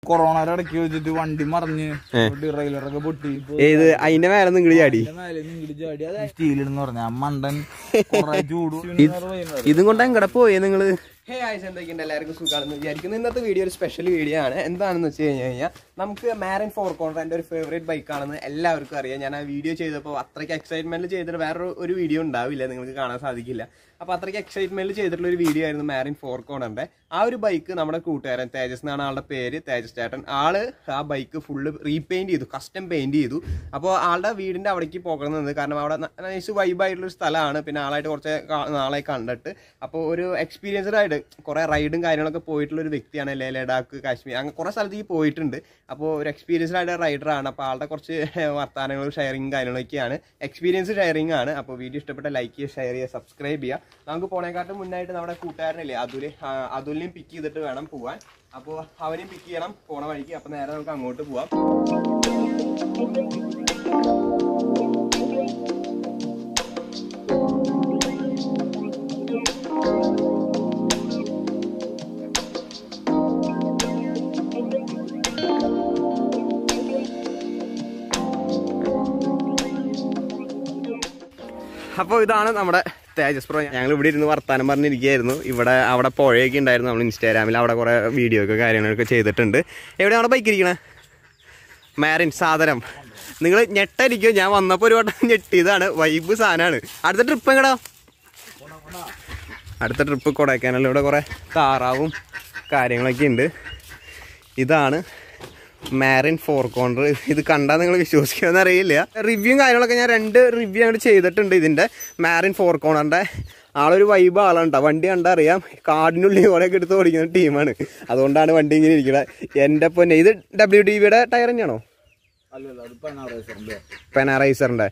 കൊറോണയുടെ ഇടയ്ക്ക് വെച്ചിട്ട് വണ്ടി മറിഞ്ഞ് റെയിലറൊക്കെ പൊട്ടി ഏത് അതിന്റെ മേലെ നിങ്ങൾ ചാടി സ്റ്റീലെന്ന് പറഞ്ഞ ആ മണ്ടൻ കൊറേ ചൂട് ഇതും കൊണ്ട് എങ്ങടെ പോയേ നിങ്ങള് ഹേ ആയിസ് എന്തൊക്കെയുണ്ട് എല്ലാവർക്കും സുഖമാണെന്ന് വിചാരിക്കുന്നു ഇന്നത്തെ വീഡിയോ ഒരു സ്പെഷ്യൽ വീഡിയോ ആണ് എന്താണെന്ന് വെച്ച് കഴിഞ്ഞ് കഴിഞ്ഞാൽ നമുക്ക് മാരൻ ഫോർ കോൺട്ര എൻ്റെ ഒരു ഫേവറേറ്റ് ബൈക്കാണെന്ന് എല്ലാവർക്കും അറിയാം ഞാൻ ആ വീഡിയോ ചെയ്തപ്പോൾ അത്രയ്ക്ക് എക്സൈറ്റ്മെന്റ് ചെയ്തിട്ട് വേറൊരു ഒരു വീഡിയോ ഉണ്ടാവില്ല നിങ്ങൾക്ക് കാണാൻ സാധിക്കില്ല അപ്പോൾ അത്രയ്ക്ക് എക്സൈറ്റ്മെന്റ് ചെയ്തിട്ടുള്ള ഒരു വീഡിയോ ആയിരുന്നു മാരിൻ ഫോർ കോണറിന്റെ ആ ഒരു ബൈക്ക് നമ്മുടെ കൂട്ടുകാരൻ തേജസ് എന്നാണ് ആളുടെ പേര് തേജസ് ചേട്ടൻ ആള് ആ ബൈക്ക് ഫുള്ള് റീപെയിന്റ് ചെയ്തു കസ്റ്റം പെയിന്റ് ചെയ്തു അപ്പോൾ ആളുടെ വീടിന്റെ അവിടേക്ക് പോകുന്നത് കാരണം അവിടെ നൈസ് വൈബായിട്ടുള്ള ഒരു സ്ഥലമാണ് പിന്നെ ആളായിട്ട് കുറച്ച് കാ- നാളായി കണ്ടിട്ട് അപ്പോൾ ഒരു എക്സ്പീരിയൻസ്ഡ് ആയിട്ട് കുറേ റൈഡും കാര്യങ്ങളൊക്കെ പോയിട്ടുള്ള ഒരു വ്യക്തിയാണ് ലേ ലഡാക്ക് കാശ്മീർ അങ്ങനെ കുറേ സ്ഥലത്തേക്ക് പോയിട്ടുണ്ട് അപ്പോൾ ഒരു എക്സ്പീരിയൻസ്ഡ് ആയിട്ട് റൈഡറാണ് അപ്പോൾ ആളുടെ കുറച്ച് വർത്തമാനങ്ങളും ഷെയറിങ് കാര്യങ്ങളൊക്കെയാണ് എക്സ്പീരിയൻസ് ഷെയറിംഗ് ആണ് അപ്പോൾ വീഡിയോ ഇഷ്ടപ്പെട്ട ലൈക്ക് ചെയ്യുക ഷെയർ ചെയ്യുക സബ്സ്ക്രൈബ് ചെയ്യുക നമുക്ക് പോണേക്കാട്ടും മുന്നായിട്ട് നമ്മുടെ കൂട്ടുകാരനില്ലേ അതുല് ആ, അതുലിനെയും പിക്ക് ചെയ്തിട്ട് വേണം പോവാൻ അപ്പോൾ അവനെയും പിക്ക് ചെയ്യണം പോണ വഴിക്ക് അപ്പോൾ നേരെ നമുക്ക് അങ്ങോട്ട് പോവാം അപ്പോൾ ഇതാണ് നമ്മുടെ തേജസ് പ്രോ ഞങ്ങൾ ഇവിടെ ഇരുന്ന് വർത്താനം പറഞ്ഞിരിക്കുകയായിരുന്നു ഇവിടെ അവിടെ പുഴയൊക്കെ ഉണ്ടായിരുന്നു നമ്മൾ ഇൻസ്റ്റാഗ്രാമിൽ അവിടെ കുറേ വീഡിയോ ഒക്കെ കാര്യങ്ങളൊക്കെ ചെയ്തിട്ടുണ്ട് എവിടെയാണ് അവിടെ ബൈക്ക് ഇരിക്കണേ മാരിൻ സാധനം നിങ്ങൾ ഞെട്ടടിക്കോ ഞാൻ വന്നപ്പോൾ ഒരു വട്ടം ഞെട്ടിയതാണ് വൈബ് സാധനമാണ് അടുത്ത ട്രിപ്പ് എങ്ങടാ അടുത്ത ട്രിപ്പ് കൊടൈക്കനാലിൽ ഇവിടെ കുറേ താറാവും കാര്യങ്ങളൊക്കെ ഉണ്ട് ഇതാണ് മാരിൻ ഫോർ കോർണർ ഇത് കണ്ടാൽ നിങ്ങൾ വിശ്വസിക്കുമെന്ന് അറിയില്ല റിവ്യൂ കാര്യങ്ങളൊക്കെ ഞാൻ രണ്ട് റിവ്യൂ അങ്ങോട്ട് ചെയ്തിട്ടുണ്ട് ഇതിൻ്റെ മാരിൻ ഫോർ കോർണറിൻ്റെ ആളൊരു വൈബ് ആളാണ് ട്ടോ. വണ്ടി കണ്ടാൽ അറിയാം കാടിനുള്ളിൽ കൂടെയൊക്കെ എടുത്ത് ഓടിക്കുന്ന ടീമാണ് അതുകൊണ്ടാണ് വണ്ടി ഇങ്ങനെ ഇരിക്കുന്നത് എൻ്റെ പൊന്നെ ഇത് ഡബ്ല്യു ഡി വിയുടെ ടയർ തന്നെയാണോ അല്ലല്ല അത് പതിനാറ് പെനാറൈസറിൻ്റെ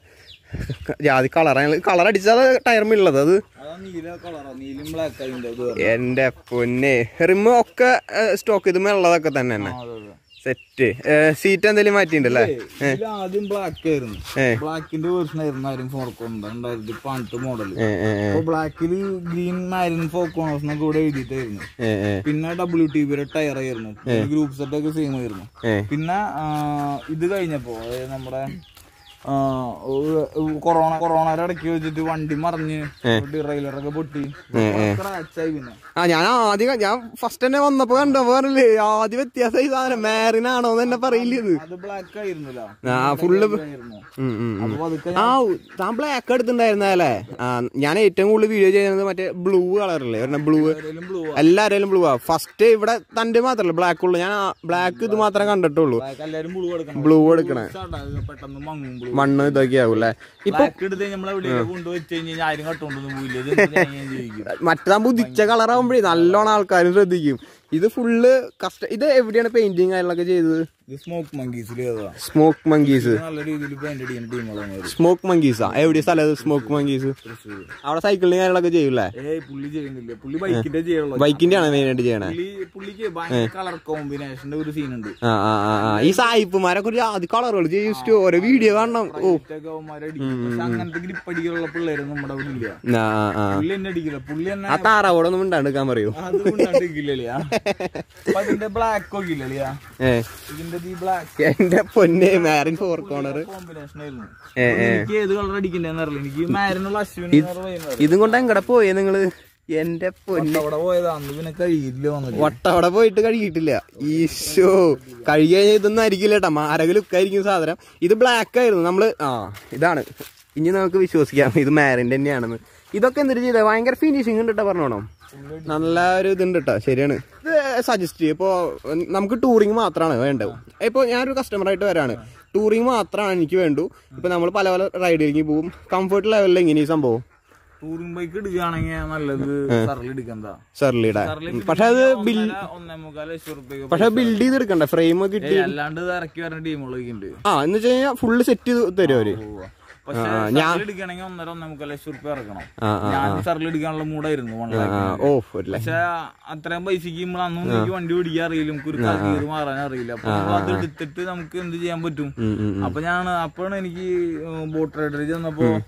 ജാതി കളർ കളർ അടിച്ചാൽ ടയർമുള്ളത് അത് അതാ നീല കളറാ നീലും ബ്ലാക്ക് അതിന്റെ ഇത് എൻ്റെ പൊന്നെ റിമ്മ് ഒക്കെ സ്റ്റോക്ക് ഇതുമേ ഉള്ളതൊക്കെ തന്നെ തന്നെ അതെ അതെ സെറ്റ് സീറ്റ് എന്തെങ്കിലും മാറ്റിയിട്ടുണ്ടല്ലേ ഇതിൽ ആദ്യം ബ്ലാക്ക് ആയിരുന്നു ഏ. ബ്ലാക്കിന്റെ വേർഷൻ ആയിരുന്നു ആരും ഫോർക്കോണ്ട് രണ്ടായിരത്തി പതിനെട്ട് മോഡൽ ഏ, ഏ, ഏ, അപ്പൊ ബ്ലാക്കില് ഗ്രീൻ മാരിൻ ഫോർക്കോണേഴ്സ് എന്നൊക്കെ ഇവിടെ എഴുതിയിട്ടായിരുന്നു ഏ, ഏ, പിന്നെ ഡബ്ല്യു ടി വിയുടെ ടയർ ആയിരുന്നു ഗ്രൂപ്പ് സെറ്റ് ഒക്കെ സെയിം ആയിരുന്നു ഏ. പിന്നെ ആ, ഇത് കഴിഞ്ഞപ്പോ അതായത് നമ്മുടെ ആ, ഒരു- ഒരു കൊറോണ കൊറോണയുടെ ഇടയ്ക്ക് വെച്ചിട്ട് വണ്ടി മറിഞ്ഞ് റെയിലറൊക്കെ പൊട്ടി സ്ക്രാച്ച് ആയി പിന്നെ ആ ഞാൻ ആദ്യം ഞാൻ ഫസ്റ്റ് തന്നെ വന്നപ്പോ കണ്ടോ പറഞ്ഞില്ലേ ആദ്യം വ്യത്യാസമായി സാധനം മാരിനാണോ എന്ന് തന്നെ പറയില്ല ഇത് അത് ബ്ലാക്ക് ആയിരുന്നില്ല ആ ഫുള്ള് ആയിരുന്നു ഉം, ഉം, ഉം. അപ്പൊ അതൊക്കെ ആ താൻ ബ്ലാക്ക് എടുത്തിട്ടുണ്ടായിരുന്നല്ലേ ആ ഞാൻ ഏറ്റവും കൂടുതൽ വീഡിയോ ചെയ്യുന്നത് മറ്റേ ബ്ലൂ കളറല്ലേ ബ്ലൂ ബ്ലൂ എല്ലാവരും ബ്ലൂ ആ ഫസ്റ്റ് ഇവിടെ തന്റെ മാത്രല്ല ബ്ലാക്ക് ഉള്ളു ഞാൻ ബ്ലാക്ക് ഇത് മാത്രമേ കണ്ടിട്ടുള്ളൂ ബ്ലാക്ക് എല്ലാരും ബ്ലൂ എടുക്കണം ബ്ലൂ എടുക്കണേ ഇഷ്ടാ, ഇത് പെട്ടെന്ന് മങ്ങും ബ്ലൂ മണ്ണ് ഇതൊക്കെ ആവൂല്ലേ ഇപ്പൊ ബ്ലാക്ക് എടുത്ത് നമ്മൾ എവിടെയൊക്കെ കൊണ്ടുവച്ച് കഴിഞ്ഞാൽ ആരും കട്ടോണ്ടൊന്നും പോയില്ല ഇത് എന്തിനാ ഞാൻ ചോദിക്കും മറ്റേതാകുമ്പോ ഉദിച്ച കളറാകുമ്പോഴേ നല്ലോണം ആൾക്കാരും ശ്രദ്ധിക്കും ഇത് ഫുള്ള് കഷ്ട ഇത് എവിടെയാണ് പെയിന്റിങ് കാര്യങ്ങളൊക്കെ ചെയ്തത് ഇത് സ്മോക്ക് മങ്കീസിൽ ഏതാ സ്മോക്ക് മങ്കീസ് നല്ല രീതിയിൽ പെയിന്റ് അടിക്കുന്ന ടീമുകളാണ് അവര്. സ്മോക്ക് മങ്കീസാ എവിടെയാ സ്ഥലം സ്മോക്ക് മങ്കീസ് അവിടെ സൈക്കിളിങ് കാര്യങ്ങളൊക്കെ ചെയ്യൂലേ ഏയ് പുള്ളി ചെയ്യുന്നില്ല പുള്ളി ബൈക്കിന്റെ ചെയ്യുള്ളൂ ബൈക്കിന്റെ ആണ് മെയിൻ ആയിട്ട് ചെയ്യണേ പുള്ളി പുള്ളിക്ക് ഭയങ്കര കളർ കോമ്പിനേഷന്റെ ഒരു സീൻ ഉണ്ട് ആ ആ ആ, ആ ഈ സായിപ്പുമാരെ കുറിച്ച് ആദ്യ കളറുകൾ ജസ്റ്റ് ഓരോ വീഡിയോ കാണണം ഓ ഇതൊക്കെ അവന്മാരെ അടിക്കും. പക്ഷെ അങ്ങനത്തെ ഗ്രിപ്പ് അടിക്കാനുള്ള പിള്ളേര് നമ്മുടെ അവിടെ ഇല്ല ആ ആ, ആ പുള്ളി എന്നെ അടിക്കില്ല പുള്ളി എന്നെ ആ താറാവോടൊന്നും മിണ്ടാണ്ടിരിക്കാൻ പറയൂ അത് കൊണ്ടാണ്ടിരിക്കില്ല അപ്പൊ അതിന്റെ ബ്ലാക്ക് ഒക്കെ ഇല്ലല്ലേ ഏ ഇതിന്റെ ഈ ബ്ലാക്ക് എന്റെ പൊന്നെ മാരിൻ ഫോർ കോർണർ കോമ്പിനേഷൻ ആയിരുന്നു ഏ, അപ്പൊ എനിക്ക് ഏത് കളർ അടിക്കണ്ടെന്ന് അറിയില്ല എനിക്ക് മാരിനുള്ള അശ്വിനി എന്ന് പറയുന്നത് ഇതും കൊണ്ട് എങ്ങടെ പോയേ നിങ്ങള് എന്റെ പൊന്നെ അവിടെ പോയതാ അന്ന് പിന്നെ കഴിയില്ല വന്നിട്ട് വട്ടവട പോയിട്ട് കഴുകിയിട്ടില്ല ഈശോ കഴുകി കഴിഞ്ഞാൽ ഇതൊന്നും ആയിരിക്കില്ല കേട്ടാ മാരക ലുക്കായിരിക്കും സാധനം ഇത് ബ്ലാക്ക് ആയിരുന്നു നമ്മള് ആ ഇതാണ് ഇനി നമുക്ക് വിശ്വസിക്കാം ഇത് മാരിന്റെ തന്നെയാണെന്ന് ഇതൊക്കെ എന്തിട്ട് ചെയ്തത് ഭയങ്കര ഫിനിഷിങ് ഉണ്ട് കേട്ടോ പറഞ്ഞോണം നല്ല ഒരു ഇതുണ്ട് കേട്ടോ ശരിയാണ് ഇത് സജസ്റ്റ് ചെയ്യും ഇപ്പോൾ നമുക്ക് ടൂറിങ് മാത്രമാണ് വേണ്ടത് ഇപ്പോൾ ഞാനൊരു കസ്റ്റമർ ആയിട്ട് വരാണ് ടൂറിങ് മാത്രമാണ് എനിക്ക് വേണ്ടു ഇപ്പൊ നമ്മൾ പല പല റൈഡിലേക്ക് പോകും കംഫർട്ട് ലെവലിൽ എങ്ങനെയാണ് ഈ സംഭവം ടൂറിംഗ് ബൈക്ക് എടുക്കുകയാണെങ്കിൽ നല്ലത് സർലി എടുക്കണ്ട സെർലിയുടെ പക്ഷെ അത് ബിൽ ഒന്നേ മുക്കാൽ ലക്ഷം റുപ്യ പക്ഷെ ബിൽഡ് ചെയ്തെടുക്കണ്ട ഫ്രെയിം ഒക്കെ ഇട്ട് അല്ലാണ്ട് ഇത് ഇറക്കി വരുന്ന ടീമുകളൊക്കെ ഉണ്ട് ആ എന്ന് വെച്ച് കഴിഞ്ഞാൽ ഫുള്ള് സെറ്റ് ചെയ്ത് തരും അവര് പക്ഷെ സർലി എടുക്കണമെങ്കിൽ ഒന്നര ഒന്നേ മുക്കാൽ ലക്ഷം റുപ്യ ഇറക്കണം ആ ആ ഞാൻ സർലി എടുക്കാനുള്ള മൂടായിരുന്നു വൺ ആ, ലാക്ക് ഓ ഒരു ലക്ഷം പക്ഷെ അത്രയും പൈസക്ക് നമ്മൾ അന്നൊന്നും എനിക്ക് വണ്ടി പിടിക്കാൻ അറിയില്ല നമുക്ക് ഒരു കാര്യം മാറാൻ അറിയില്ല അപ്പൊ നമ്മൾ അത് എടുത്തിട്ട് നമുക്ക് എന്ത് ചെയ്യാൻ പറ്റും ഉം, ഉം, ഉം. അപ്പൊ ഞാൻ അപ്പോഴാണ് എനിക്ക് ബോട്ട് റൈഡർ ചെന്നപ്പോ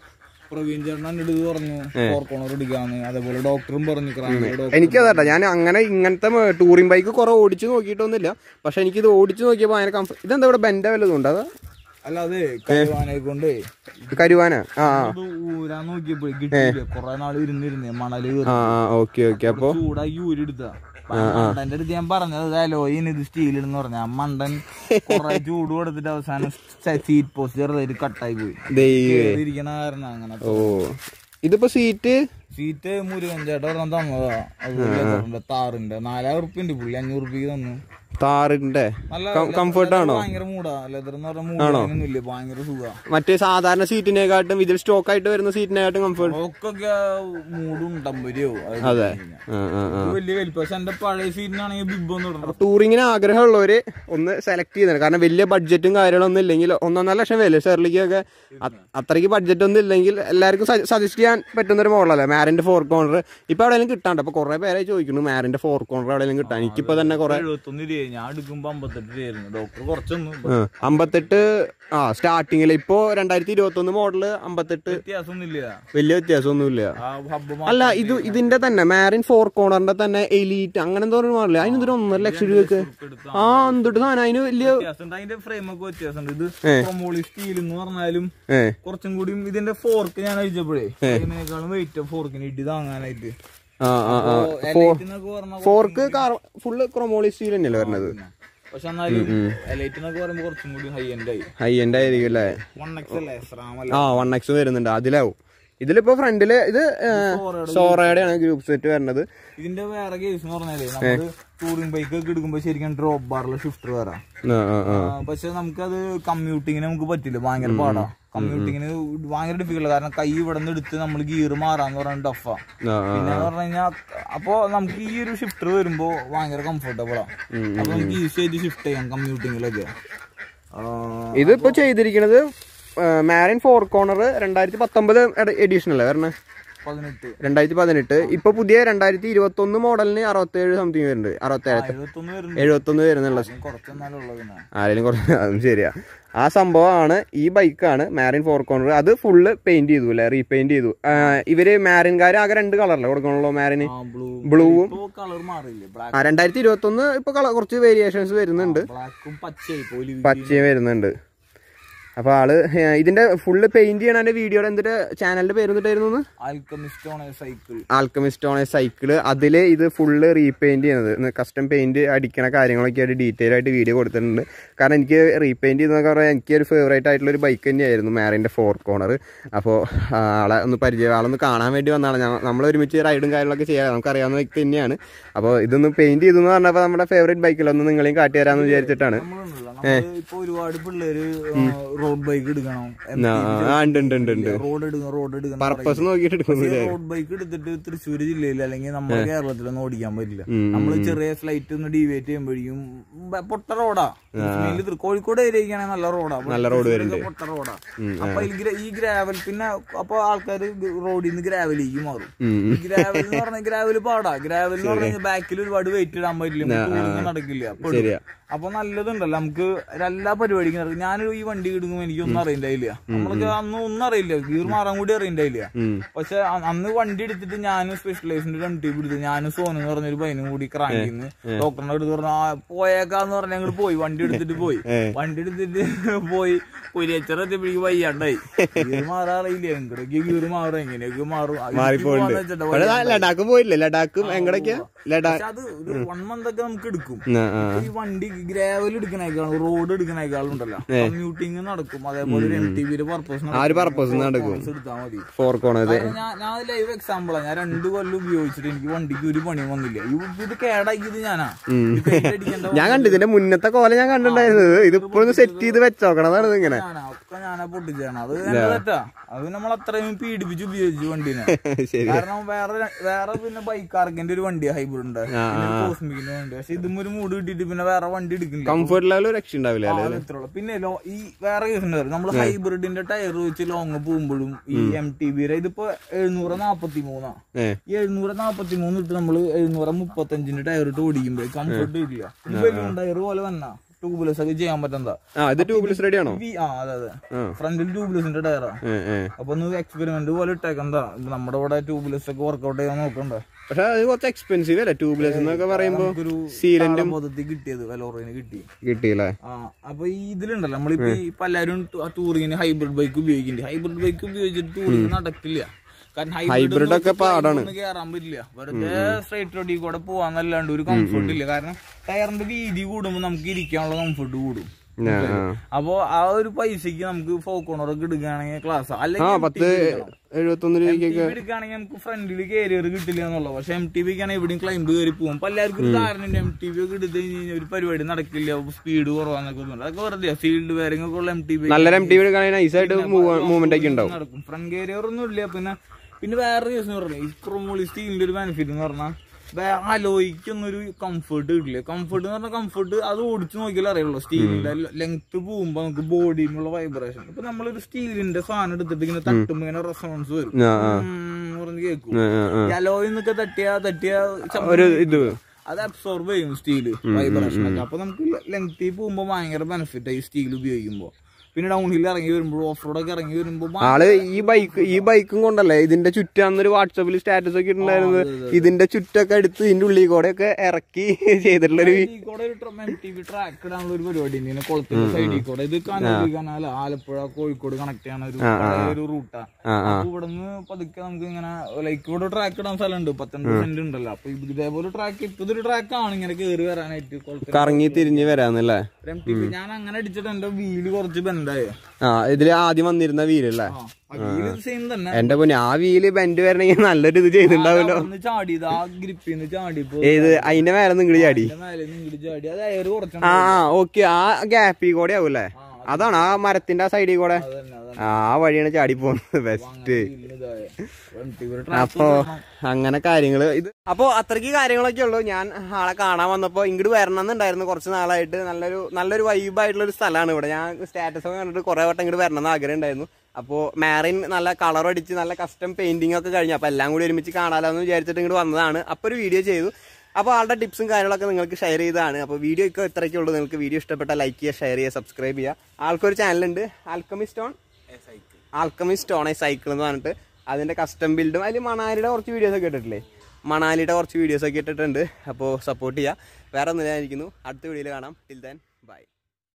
പ്രവീൺ ചേട്ടൻ എൻ്റെ അടുത്ത് പറഞ്ഞു ഫോർ കോണർ എടുക്കാന്ന് അതേപോലെ ഡോക്ടറും പറഞ്ഞു ക്രാങ്ക് ഡോക്ടർ എനിക്കതാട്ടാ ഞാൻ അങ്ങനെ ഇങ്ങനത്തെ ടൂറിംഗ് ബൈക്ക് കുറെ ഓടിച്ചു നോക്കിയിട്ടൊന്നുമില്ല പക്ഷെ എനിക്കിത് ഓടിച്ചു നോക്കിയപ്പോൾ ഭയങ്കര കംഫർട്ട് ഇതെന്താ ഇവിടെ ബെൻഡ വല്ലതും ഉണ്ട് അത് അല്ല അതെ കരുവാനെ കൊണ്ട് കരുവാന ആ ആ. ഇത് ഊരാൻ നോക്കിയപ്പോഴേ കിട്ടിയില്ല കൊറേ നാള് ഇരുന്നിരുന്നേ മണല് കയറി ആ ഓക്കെ ഓക്കെ അപ്പൊ ചൂടാക്കി ഊരെടുത്ത മണ്ടന്റെ അടുത്ത് ഞാൻ പറഞ്ഞത് അലോയിന് ഇത് സ്റ്റീൽ എന്ന് പറഞ്ഞ ആ മണ്ടൻ കൊറേ ചൂട് കൊടുത്തിട്ട് അവസാനം സീറ്റ് പോസ്റ്റ് ചെറുതായിട്ട് കട്ടായി പോയി ദൈവേ ഇരിക്കണ കാരണം അങ്ങനെ ഓ ഇതിപ്പോ സീറ്റ് സീറ്റ് മുരുകൻ ചേട്ടൻ ഒരെണ്ണം തന്നതാ അത് ലെതറിന്റെ താറിന്റെ നാലായിരം ഉറുപ്പിണ്ട് പുള്ളി അഞ്ഞൂറ് ഉറുപ്പിക്ക് തന്നു താറിന്റെ നല്ല കംഫർട്ട് leather ആണോ ഭയങ്കര മൂടാ ലെതർ എന്ന് പറഞ്ഞ മൂടൊന്നുമില്ല ഭയങ്കര സുഖാ മറ്റേ സാധാരണ സീറ്റിനെക്കാട്ടും ഇതിൽ സ്റ്റോക്ക് ആയിട്ട് വരുന്ന സീറ്റിനെക്കാട്ടും കംഫർട്ട് ഒക്കെ മൂടും അമ്പത് രൂപ അതെ ആ ആ ആ വലിയ വലിപ്പം പക്ഷെ എന്റെ പഴയ സീറ്റിനാണെങ്കിൽ ബിബ് ഒന്നും ഇടണം ടൂറിങ്ങിന് ആഗ്രഹമുള്ളവര് ഒന്ന് സെലക്ട് ചെയ്യുന്നത് കാരണം വലിയ ബഡ്ജറ്റും കാര്യങ്ങളൊന്നും ഇല്ലെങ്കിൽ ഒന്നൊന്നര ലക്ഷം വരും ഷെർലിക്കൊക്കെ അത്രയ്ക്ക് ബഡ്ജറ്റ് ഒന്നും ഇല്ലെങ്കിൽ എല്ലാവർക്കും സജസ്റ്റ് ചെയ്യാൻ പറ്റുന്ന ഒരു മോഡലല്ലേ മാരിന്റെ ഫോർ കോർണർ ഇപ്പൊ എവിടെയെങ്കിലും കിട്ടാണ്ട് അപ്പൊ കുറെ പേരായി ചോദിക്കുന്നു മാരിന്റെ ഫോർ കോർണർ എവിടെയെങ്കിലും കിട്ടാൻ എനിക്കിപ്പോ തന്നെ കുറെ എഴുപത്തൊന്ന് രൂപ ഞാൻ എടുക്കുമ്പോ അമ്പത്തെട്ട് രൂപയായിരുന്നു ഡോക്ടർ കുറച്ചൊന്നും ആ, അമ്പത്തെട്ട് ആ സ്റ്റാർട്ടിങ്ങിൽ ഇപ്പോ രണ്ടായിരത്തി ഇരുപത്തി ഒന്ന് മോഡല് അമ്പത്തെട്ട് വ്യത്യാസമൊന്നുമില്ല വലിയ വ്യത്യാസമൊന്നുമില്ല ആ ഹബ്ബ് അല്ല ഇത് ഇതിന്റെ തന്നെ മാരിൻ ഫോർ കോർണറിന്റെ തന്നെ എലീറ്റ് അങ്ങനെ എന്തോ ഒരു മോഡല് അതിനെന്തൊരു ഒന്നര ലക്ഷം രൂപക്ക് ആ എന്തൊട്ട് സാധനം അതിന് വലിയ വ്യത്യാസമുണ്ട് അതിന്റെ ഫ്രെയിം ഒക്കെ വ്യത്യാസമുണ്ട് ഇത് പ്രൊമോളി സ്റ്റീൽ എന്ന് പറഞ്ഞാലും ഏ കുറച്ചും കൂടി ഇതിന്റെ ഫോർക്ക് ഞാൻ അഴിച്ചപ്പോഴേ ഇതിനേക്കാളും വെയിറ്റ് ഫോർക്കിന് ഇടി താങ്ങാനായിട്ട് ആ ആ ആ എലൈറ്റ് എന്നൊക്കെ പറഞ്ഞ ഫോർക്ക് ഫുള്ള് ക്രോമോളി സ്റ്റീൽ തന്നെയല്ലേ വരുന്നത് പക്ഷെ എന്നാലും എലൈറ്റ് എന്നൊക്കെ പറയുമ്പോ കുറച്ചും കൂടി ഹൈ എൻഡ് ആയി ഹൈ എൻഡ് ആയിരിക്കും അല്ലേ വൺ എക്സ് അല്ലേ സ്രാമല്ല ആ വൺ എക്സ് വരുന്നുണ്ട് അതിലാവും ഇതിലിപ്പോ ഫ്രണ്ടില് ഇത് സോറയുടെ ആണ് ഗ്രൂപ്പ് സെറ്റ് വരുന്നത് ഇതിന്റെ വേറെ കേസ് എന്ന് പറഞ്ഞാലേ നമ്മള് ടൂറിംഗ് ബൈക്ക് ഒക്കെ എടുക്കുമ്പോ ശരിക്കും ഡ്രോപ്പ് ബാറിലെ ഷിഫ്റ്റർ വരാം ആ ആ ആ പക്ഷെ നമുക്കത് കമ്മ്യൂട്ടിങ്ങിന് നമുക്ക് പറ്റില്ല ഭയങ്കര പാടാ കമ്മ്യൂട്ടിങ്ങിന് ഭയങ്കര ഡിഫിക്കൽട്ട് കാരണം കൈ ഇവിടെ നിന്ന് എടുത്ത് നമ്മൾ ഗിയർ മാറാന്ന് പറഞ്ഞാൽ ടഫാ ആ, ആ. പിന്നെ പറഞ്ഞു കഴിഞ്ഞാൽ അപ്പൊ നമുക്ക് ഈ ഒരു ഷിഫ്റ്റർ വരുമ്പോ ഭയങ്കര കംഫർട്ടബിളാ അപ്പൊ നമുക്ക് ഈസി ആയിട്ട് ഷിഫ്റ്റ് ചെയ്യാം കമ്മ്യൂട്ടിങ്ങിലൊക്കെ ഇതിപ്പോ ചെയ്തിരിക്കുന്നത് മാരിൻ ഫോർ കോർണർ രണ്ടായിരത്തി പത്തൊമ്പത് എഡീഷൻ അല്ലേ വരണേ പതിനെട്ട് രണ്ടായിരത്തി പതിനെട്ട് ഇപ്പൊ പുതിയ രണ്ടായിരത്തി ഇരുപത്തി ഒന്ന് മോഡലിന് അറുപത്തേഴ് സംതിങ് വരുന്നുണ്ട് അറുപത്തേഴ് എഴുപത്തൊന്ന് വരുന്നുണ്ട് എഴുപത്തൊന്ന് വരുന്നുള്ള കുറച്ചെന്നാലും ഉള്ളത് പിന്നെ ആരെങ്കിലും കുറച്ച് അതും ശരിയാ ആ സംഭവമാണ് ഈ ബൈക്കാണ് മാരിൻ ഫോർ കോർണർ അത് ഫുള്ള് പെയിന്റ് ചെയ്തു അല്ലെ റീപെയിന്റ് ചെയ്തു ആ, ഇവര് മാരിൻകാർ ആകെ രണ്ട് കളറല്ലേ കൊടുക്കണുള്ളൂ മാരിന് ആ ബ്ലൂ ബ്ലൂവും ഇപ്പൊ കളർ മാറിയില്ലേ ബ്ലാക്ക് ആ രണ്ടായിരത്തി ഇരുപത്തി ഒന്ന് ഇപ്പൊ കളർ കുറച്ച് വേരിയേഷൻസ് വരുന്നുണ്ട് ബ്ലാക്കും പച്ചയായി പോയി പച്ചയും വരുന്നുണ്ട് അപ്പൊ ആള് ഏ, ഇതിന്റെ ഫുള്ള് പെയിന്റ് ചെയ്യണ വീഡിയോയുടെ എന്തിന്റെ ചാനലിന്റെ പേര് എന്നിട്ടായിരുന്നു alchemist on cycle alchemist on cycle അതില് ഇത് ഫുള്ള് റീപെയിന്റ് ചെയ്യുന്നത് കസ്റ്റം പെയിന്റ് അടിക്കണ കാര്യങ്ങളൊക്കെ ആയിട്ട് ഡീറ്റെയിൽ ആയിട്ട് വീഡിയോ കൊടുത്തിട്ടുണ്ട് കാരണം എനിക്ക് റീപെയിന്റ് ചെയ്യുന്നതൊക്കെ പറഞ്ഞാൽ എനിക്ക് ഒരു ഫേവറേറ്റ് ആയിട്ടുള്ള ഒരു ബൈക്ക് തന്നെയായിരുന്നു മാറിന്റെ ഫോർ കോർണർ അപ്പോൾ ആളെ ഒന്ന് പരിചയം ആളൊന്ന് കാണാൻ വേണ്ടി വന്നതാണ് ഞങ്ങൾ നമ്മൾ ഒരുമിച്ച് റൈഡും കാര്യങ്ങളൊക്കെ ചെയ്യാം നമുക്കറിയാവുന്ന വ്യക്തി തന്നെയാണ് അപ്പോൾ ഇതൊന്ന് പെയിന്റ് ചെയ്തു എന്ന് പറഞ്ഞപ്പോൾ നമ്മുടെ ഫേവറേറ്റ് ബൈക്കിലൊന്ന് നിങ്ങളെയും കാട്ടി തരാമെന്ന് വിചാരിച്ചിട്ടാണ് നമ്മളുണ്ടല്ലോ നമ്മള് ഇപ്പൊ ഒരുപാട് പിള്ളേര് റോഡ് ബൈക്ക് എടുക്കണം ആ, ആ, ഉണ്ട് ഉണ്ട് ഉണ്ട് ഉണ്ട് റോഡ് എടുക്കണം റോഡ് എടുക്കണം പർപ്പസ് നോക്കിയിട്ട് എടുക്കുന്നില്ല റോഡ് ബൈക്ക് എടുത്തിട്ട് തൃശ്ശൂർ ജില്ലയിൽ അല്ലെങ്കിൽ നമ്മുടെ കേരളത്തിലൊന്നും ഓടിക്കാൻ പറ്റില്ല നമ്മള് ചെറിയ ഫ്ലൈറ്റ് ഒന്ന് ഡീവേറ്റ് ചെയ്യുമ്പോഴേക്കും ബ- പൊട്ട റോഡാ തൃശ്ശൂരില് തൃ- കോഴിക്കോട് ഏരിയക്കാണെങ്കിൽ നല്ല റോഡാ നല്ല road തൃശ്ശൂരൊക്കെ പൊട്ട റോഡാ അപ്പൊ ഈ ഗ്ര- ഈ ഗ്രാവൽ പിന്നെ അപ്പൊ ആൾക്കാര് റോഡിൽ നിന്ന് ഗ്രാവലിലേക്ക് മാറും ഉം. ഗ്രാവൽ എന്ന് പറഞ്ഞാൽ ഗ്രാവൽ പാടാ ഗ്രാവൽ എന്ന് പറഞ്ഞാൽ ബാക്കിൽ ഒരുപാട് വെയിറ്റ് ഇടാൻ പറ്റില്ല ടൂറിങ് നടക്കില്ല അപ്പൊ ശരിയാ അപ്പൊ നല്ലതുണ്ടല്ലോ നമുക്ക് എല്ലാ പരിപാടിക്കും നടക്കും ഞാനൊരു ഈ വണ്ടി ഇടുമ്പോൾ എനിക്കൊന്നും അറിയണ്ടായില്ല നമ്മൾക്ക് അന്ന് ഒന്നും അറിയില്ല ഗീർ മാറാൻ കൂടി അറിയണ്ടായില്ല ഉം. പക്ഷെ അ- അന്ന് വണ്ടി എടുത്തിട്ട് ഞാനും സ്പെഷ്യലൈസിന്റെ രണ്ട് ടീം എടുത്തു ഞാനും സോനു എന്ന് പറഞ്ഞൊരു പയ്യനും കൂടി ക്രാങ്കിന്ന് ഡോക്ടറിന്റെ അടുത്ത് പറഞ്ഞു ആ പോയേക്കാന്ന് പറഞ്ഞ ഞങ്ങൾ പോയി വണ്ടി എടുത്തിട്ട് പോയി വണ്ടി എടുത്തിട്ട് പോയി പൊരിയച്ചറ എത്തിയപ്പോഴേക്ക് വയ്യാണ്ടായി ഗീർ മാറാറിയില്ല എങ്ങടേക്ക് ഗീർ മാറും എങ്ങനെയൊക്കെ മാറും ആ, എനിക്ക് പോവാന്ന് വെച്ചിട്ടാ ഇവിടെ വയ്യ. ലഡാക്ക് പോയില്ലേ ലഡാക്കും എങ്ങടൊക്കെയാ ലഡാക്ക് പക്ഷെ അത് ഒരു വൺ മന്ത് ഒക്കെ നമുക്ക് എടുക്കും ആ, ആ. ഈ വണ്ടി ഗ്രാവൽ എടുക്കണേക്കാളും റോഡ് എടുക്കണേക്കാളും ഉണ്ടല്ലോ കമ്മ്യൂട്ടിങ് നടക്കും അതേപോലെ ഒരു എം ടി വിയുടെ പർപ്പസ് ആ ഒരു purpose നടക്കും. എടുത്താൽ മതി ഫോർ കോണർ കാരണം ഞാൻ ഞാൻ ലൈവ് എക്സാമ്പിളാ ഞാൻ രണ്ടു കൊല്ലം ഉപയോഗിച്ചിട്ട് എനിക്ക് വണ്ടിക്ക് ഒരു പണിയും വന്നില്ല ഈ ഇത് കേടാക്കിയത് ഞാനാ ഇത് paint അടിക്കേണ്ട ഞാൻ കണ്ടു ഇതിന്റെ മുന്നത്തെ കോല ഞാൻ കണ്ടിട്ടുണ്ടായിരുന്നത് ഇതിപ്പോ ഒന്ന് സെറ്റ് ചെയ്ത് വെച്ചോക്കണതാണ് ഇങ്ങനെ ഞാനാ ഒക്കെ ഞാനാ പൊട്ടിച്ചാണ് അത് എന്റെ തെറ്റാ അത് നമ്മൾ അത്രയും പീഡിപ്പിച്ച് ഉപയോഗിച്ചു വണ്ടിനെ ശരി കാരണം വേറെ ര- വേറെ പിന്നെ ബൈക്കാർക്കിന്റെ ഒരു വണ്ടി ഹൈബ്രിഡ് ഉണ്ട് കോസ്മിക്കിന്റെ വണ്ടി പക്ഷെ ഇതും ഒരു മൂഡ് കിട്ടിയിട്ട് പിന്നെ വേറെ വണ്ടി എടുക്കുന്നില്ല കംഫർട്ട് ലെവൽ രക്ഷ ഉണ്ടാവില്ല ആ, അത് ഇത്രേ ഉള്ളൂ. പിന്നെ ലോ- ഈ വേറെ കേസ് ഉണ്ടായിരുന്നു നമ്മൾ ഹൈബ്രിഡിന്റെ ടയർ വെച്ച് ലോങ് പോകുമ്പോഴും ഈ എം ടി ബിയുടെ ഇതിപ്പോ എഴുന്നൂറ് നാപ്പത്തി മൂന്നാ ഏ ഈ എഴുന്നൂറ് നാപ്പത്തി മൂന്ന് ഇട്ട് നമ്മള് എഴുന്നൂറ് മുപ്പത്തഞ്ചിന്റെ ടയർ ഇട്ട് ഓടിക്കുമ്പോ കംഫർട്ട് ഇല്ല ഇത് ബലൂൺ ടയർ പോലെ വന്നാ ട്യൂബ്ലെസ് ഒക്കെ ചെയ്യാൻ പറ്റുന്നതാ ആ ഇത് ട്യൂബ്ലെസ് റെഡി ആണോ വി- ആ അതെ അതെ ആ. ഫ്രണ്ടിൽ ട്യൂബ്ലെസിന്റെ ടയറാ ഏ, ഏ. അപ്പൊ ഒന്ന് എക്സ്പെരിമെന്റ് പോലെ ഇട്ടേക്കെന്താ നമ്മുടെ ഇവിടെ ട്യൂബ്ലെസ് ഒക്കെ വർക്ക്ഔട്ട് ചെയ്യാൻ നോക്കണ്ടേ പക്ഷെ അത് കുറച്ച് എക്സ്പെൻസീവ് അല്ലേ ട്യൂബ്ലെസ് എന്നൊക്കെ പറയുമ്പോ നമുക്കൊരു സീലന്റും പദ്ധതി കിട്ടിയത് വെലോറിന് കിട്ടി കിട്ടിയില്ലേ ആ അപ്പൊ ഈ ഇതിലുണ്ടല്ലോ നമ്മളിപ്പോ ഇപ്പൊ എല്ലാരും ടൂറിങ്ങിന് ഹൈബ്രിഡ് ബൈക്ക് ഉപയോഗിക്കുന്നുണ്ട് ഹൈബ്രിഡ് ബൈക്ക് ഉപയോഗിച്ചിട്ട് ടൂറിങ് നടക്കില്ല കാരണം Hybrid ഒക്കെ പാടാണ്. കയറാൻ പറ്റില്ല വെറുതെ സ്ട്രൈറ്റ് റോഡിൽ കൂടെ പോവാന്നല്ലാണ്ട് ഒരു കംഫർട്ട് ഇല്ല കാരണം ടയറിന്റെ വീതി കൂടുമ്പോ നമുക്ക് ഇരിക്കാനുള്ള കംഫർട്ട് കൂടും ആ, ആ. അപ്പൊ ആ ഒരു പൈസക്ക് നമുക്ക് ഫോക്കോണറൊക്കെ എടുക്കുകയാണെങ്കിൽ ക്ലാസ് ആ അല്ലെങ്കിൽ പത്ത് എഴുപത്തൊന്ന് രൂപയ്ക്കൊക്കെ എടുക്കുകയാണെങ്കിൽ നമുക്ക് ഫ്രണ്ടിൽ കാരിയർ കിട്ടില്ല എന്നുള്ളത് പക്ഷെ എം ടി വിക്ക് ആണെങ്കിൽ എവിടെയും ക്ലൈംബ് കയറി പോകും അപ്പൊ എല്ലാവർക്കും ഒരു ധാരണ എം ടി വി ഒക്കെ എടുത്ത് കഴിഞ്ഞ് കഴിഞ്ഞാൽ ഒരു പരിപാടി നടക്കില്ല സ്പീഡ് കുറവാന്നൊക്കെ തോന്നുന്നു അതൊക്കെ വെറുതെ ഫീൽഡ് വേറിംഗ് ഒക്കെ ഉള്ള എം ടി വി നല്ലൊരു എം ടി വി കാണാൻ നൈസായിട്ട് മൂവ്മെന്റ് ഒക്കെ ഉണ്ടാവും നടക്കും ഫ്രണ്ട് കാരിയർ ഒന്നും ഇല്ല പിന്നെ പിന്നെ വേറെ കേസ് എന്ന് പറഞ്ഞാൽ ഈ ക്രോമോളി സ്റ്റീലിന്റെ ഒരു ബെനിഫിറ്റ് എന്ന് പറഞ്ഞാൽ അലോയ്ക്കൊന്നൊരു കംഫർട്ട് കിട്ടില്ല കംഫർട്ട് എന്ന് പറഞ്ഞാൽ കംഫർട്ട് അത് ഓടിച്ചു നോക്കിയാലേ അറിയുള്ളൂ സ്റ്റീലിന്റെ ലെങ്ത് പോകുമ്പോ നമുക്ക് ബോഡിയിലുള്ള വൈബ്രേഷൻ ഇപ്പൊ നമ്മളൊരു സ്റ്റീലിന്റെ സാധനം എടുത്തിട്ട് ഇങ്ങനെ തട്ടുമ്പോ ഇങ്ങനെ റെസ്പോൺസ് വരും ആ, ആ. ഉം പറഞ്ഞ് കേൾക്കും ആ, ആ, ആ. ഈ അലോയിൽ നിന്നൊക്കെ തട്ടിയ തട്ടിയ ശബ്ദം ഒരു ഇത് അത് അബ്സോർബ് ചെയ്യും സ്റ്റീല് വൈബ്രേഷൻ ഒക്കെ അപ്പൊ നമുക്ക് ലെങ്തി പോകുമ്പോ ഭയങ്കര ബെനിഫിറ്റ് ഈ സ്റ്റീൽ ഉപയോഗിക്കുമ്പോ പിന്നെ ഡൗൺ ഹിൽ ഇറങ്ങി വരുമ്പോൾ ഓഫ് റോഡ് ഒക്കെ ഇറങ്ങി വരുമ്പോ ഭയങ്കര ആള് ഈ ബൈക്ക് ഈ ബൈക്കും കൊണ്ടല്ലേ ഇതിന്റെ ചുറ്റാന്നൊരു വാട്സാപ്പിൽ സ്റ്റാറ്റസ് ഒക്കെ ഇട്ടുണ്ടായിരുന്നത് ഇതിന്റെ ചുറ്റൊക്കെ എടുത്ത് ഇതിന്റെ ഉള്ളിൽ കൂടെ ഒക്കെ ഇറക്കി ചെയ്തിട്ടുള്ളൊരു സൈഡിൽ കൂടെ ഒരു എം ടി വി ട്രാക്ക് ഇടാനുള്ള ഒരു പരിപാടി ഉണ്ട് ഇങ്ങനെ കുളത്തിന്റെ സൈഡിൽ കൂടെ ഇത് കനാലി കനാൽ ആലപ്പുഴ കോഴിക്കോട് കണക്ട് ചെയ്യണ ഒരു പഴയ ഒരു റൂട്ടാ ആ, ആ. അപ്പൊ ഇവിടുന്ന് പതുക്കെ നമുക്ക് ഇങ്ങനെ ലൈക്ക് ഇവിടെ ട്രാക്ക് ഇടാൻ സ്ഥലമുണ്ട് പത്തൊൻപത് സെന്റ് ഉണ്ടല്ലോ അപ്പൊ ഇത് ഇതേപോലെ ട്രാക്ക് ഇപ്പൊ ഇതൊരു ട്രാക്കാണ് ഇങ്ങനെ കേറി വരാനായിട്ട് കുളത്തിൽ കറങ്ങി തിരിഞ്ഞ് വരാന്നല്ലേ എം ടി വി ഞാൻ അങ്ങനെ അടിച്ചിട്ട് എന്റെ വീല് കുറച്ച് ബെൻഡായോ ആ ഇതില് ആദ്യം വന്നിരുന്ന വീലല്ലേ വീല് സെയിം തന്നെ എന്റെ പൊന്നെ ആ വീല് ബെൻഡ് വരണമെങ്കിൽ നല്ലൊരു ഇത് ചെയ്തിട്ടുണ്ടാവല്ലോ അവിടുന്ന് ചാടിയത് ആ ഗ്രിപ്പിൽ നിന്ന് ചാടിയപ്പോ ഏത് അതിന്റെ മേലെ നിങ്ങൾ ചാടി അതിന്റെ മേലെ നിന്ന് ചാടി അത് എയർ കുറച്ചാണ് ആ ആ ഓക്കെ ആ ഗ്യാപ്പിൽ കൂടെ ആവൂല്ലേ അതാണ് ആ മരത്തിന്റെ ആ സൈഡിൽ കൂടെ അതന്നെ അതന്നെ ആ വഴിയാണ് ചാടി പോകുന്നത് ബെസ്റ്റ് ഇതായ അപ്പോ അങ്ങനെ കാര്യങ്ങള് ഇത് അപ്പോ അത്രയ്ക്ക് കാര്യങ്ങളൊക്കെ ഉള്ളൂ ഞാൻ ആളെ കാണാൻ വന്നപ്പോ ഇങ്ങോട്ട് വരണമെന്നുണ്ടായിരുന്നു കുറച്ച് നാളായിട്ട് നല്ലൊരു നല്ലൊരു വൈബായിട്ടുള്ള ഒരു സ്ഥലമാണ് ഇവിടെ ഞാൻ സ്റ്റാറ്റസ് ഒക്കെ കണ്ടിട്ട് കുറെ വട്ടം ഇങ്ങോട്ട് വരണം എന്ന് ആഗ്രഹം ഉണ്ടായിരുന്നു അപ്പോൾ മാറിൻ നല്ല കളർ അടിച്ച് നല്ല കസ്റ്റം പെയിന്റിംഗ് ഒക്കെ കഴിഞ്ഞു അപ്പോൾ എല്ലാം കൂടി ഒരുമിച്ച് കാണാലോ എന്ന് വിചാരിച്ചിട്ട് ഇങ്ങോട്ട് വന്നതാണ് അപ്പോൾ ഒരു വീഡിയോ ചെയ്തു അപ്പോൾ ആളുടെ ടിപ്സും കാര്യങ്ങളൊക്കെ നിങ്ങൾക്ക് ഷെയർ ചെയ്തതാണ് അപ്പോൾ വീഡിയോ ഒക്കെ ഇത്രയൊക്കെ ഉള്ളൂ നിങ്ങൾക്ക് വീഡിയോ ഇഷ്ടപ്പെട്ട ലൈക്ക് ചെയ്യുക ഷെയർ ചെയ്യുക സബ്സ്ക്രൈബ് ചെയ്യുക ആൾക്കൊരു ചാനലുണ്ട് ആൽക്കമിസ്റ്റോൺ ആൽക്കമിസ്റ്റ് ഓൺ ഐ സൈക്കിൾ എന്ന് പറഞ്ഞിട്ട് അതിന്റെ കസ്റ്റം ബിൽഡും അതിൽ മണാലിയുടെ കുറച്ച് വീഡിയോസ് ഒക്കെ ഇട്ടിട്ടില്ലേ മണാലിയുടെ കുറച്ച് വീഡിയോസ് ഒക്കെ ഇട്ടിട്ടുണ്ട് അപ്പോൾ സപ്പോർട്ട് ചെയ്യുക വേറെ ഒന്നുമില്ലായിരിക്കുന്നു അടുത്ത വീഡിയോയിൽ കാണാം ടിൽ ദാൻ ബൈ